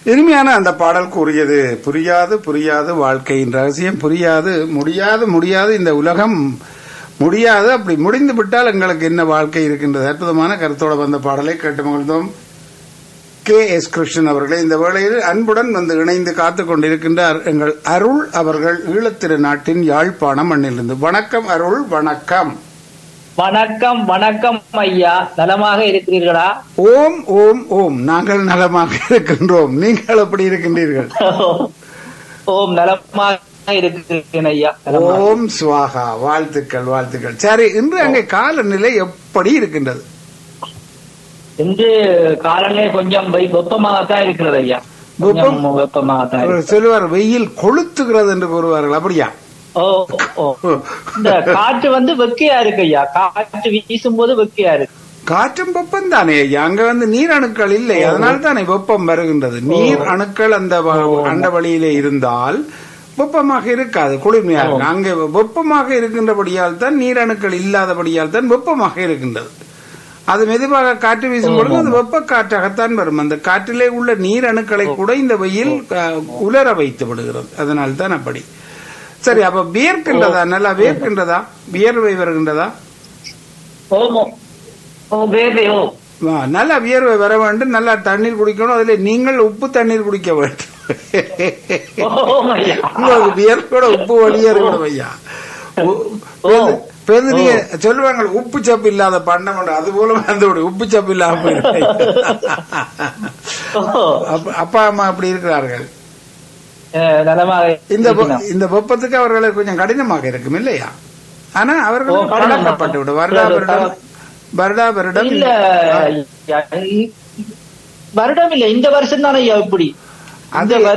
இனிமையான அந்த பாடல் கூறியது புரியாது புரியாது வாழ்க்கையின் ரகசியம் புரியாது முடியாது முடியாது இந்த உலகம் முடியாது அப்படி முடிந்து விட்டால் எங்களுக்கு என்ன வாழ்க்கை இருக்கின்றது அற்புதமான கருத்தோட வந்த பாடலை கேட்டு மகிழ்ந்தோம் கே எஸ் கிருஷ்ணன் அவர்களே இந்த வேளையில் அன்புடன் வந்து இணைந்து காத்துக் கொண்டிருக்கின்றார் எங்கள் அருள் அவர்கள் ஈழத்திரு நாட்டின் யாழ்ப்பாணம் மண்ணிலிருந்து வணக்கம் அருள் வணக்கம் வணக்கம் வணக்கம் ஐயா நலமாக இருக்கிறீர்களா ஓம் ஓம் ஓம் நாங்கள் நலமாக இருக்கின்றோம் நீங்கள் எப்படி இருக்கின்றீர்கள் ஓம் நலமாக இருக்கிறேன் ஐயா நலமாக. ஓம் சுவாகா வாழ்த்துக்கள் வாழ்த்துக்கள் சரி இன்று அங்கே காலநிலை எப்படி இருக்கின்றது இன்று காலநிலை கொஞ்சம் வெ- வெப்பமாகத்தான் இருக்கிறது ஐயா கொஞ்சம் வெப்பம்? வெப்பமாகத்தான் இருக்கு. சொல்லுவார் வெயில் கொளுத்துகிறது என்று கூறுவார்கள் அப்படியா ஓ ஓ இந்த காற்று வந்து வெக்கையா இருக்கு ஐயா காற்று வீசும் போது வெக்கையா இருக்கு காற்றும் வெப்பம் தானே ஐயா அங்க வந்து நீர் அணுக்கள் இல்லை அதனால தானே வெப்பம் வருகின்றது நீர் அணுக்கள் அந்த வ- அண்ட வழியிலே இருந்தால் வெப்பமாக இருக்காது குளிர்மையாக இருக்கும். அங்கே வெப்பமாக இருக்கின்றபடியால் தான் நீர் அணுக்கள் இல்லாதபடியால் தான் வெப்பமாக இருக்கின்றது அது மெதுவாக காற்று வீசும் பொழுது அது வெப்ப காற்றாகத்தான் வரும் அந்த காற்றிலே உள்ள நீர் அணுக்களை கூட இந்த வெயில் அஹ், உலர வைத்து விடுகிறது அதனால் தான் அப்படி சரி அப்ப வியர்க்கின்றதா நல்லா வியர்க்கின்றதா வியர்வை வருகின்றதா ஓமோ ஓ பேபி ஓ ஆ, நல்லா வியர்வை வர வேண்டும் நல்லா தண்ணீர் குடிக்கணும் அதுல நீங்கள் உப்பு தண்ணீர் குடிக்க வேண்டும் ஓம் ஐயா உங்களுக்கு வியர்வோட உப்பு வெளியேறணும் ஐயா உ- பேருந்து- பேருந்து நீங்க சொல்லுவாங்க உப்பு சப்பு இல்லாத பண்ணம் அது போல வந்து விடு, உப்பு சப்பு இல்லாம போயிருக்கு. ஓ அப்ப- அப்பா அம்மா அப்படி இருக்கிறார்கள் அஹ், நலமாக இந்த வெ- இருக்கிறோம். இந்த வெப்பத்துக்கு அவர்களுக்கு கொஞ்சம் கடினமாக இருக்கும் இல்லையா ஆனா அவர்கள் ஓ, கடினமா. பழக்கப்பட்டு விடும் வருடா வருடம் வருடா வருடம் இல்ல ஐயா, இ- வருடம் இல்ல இந்த வருஷம் தானே ஐயா இப்படி அது இந்த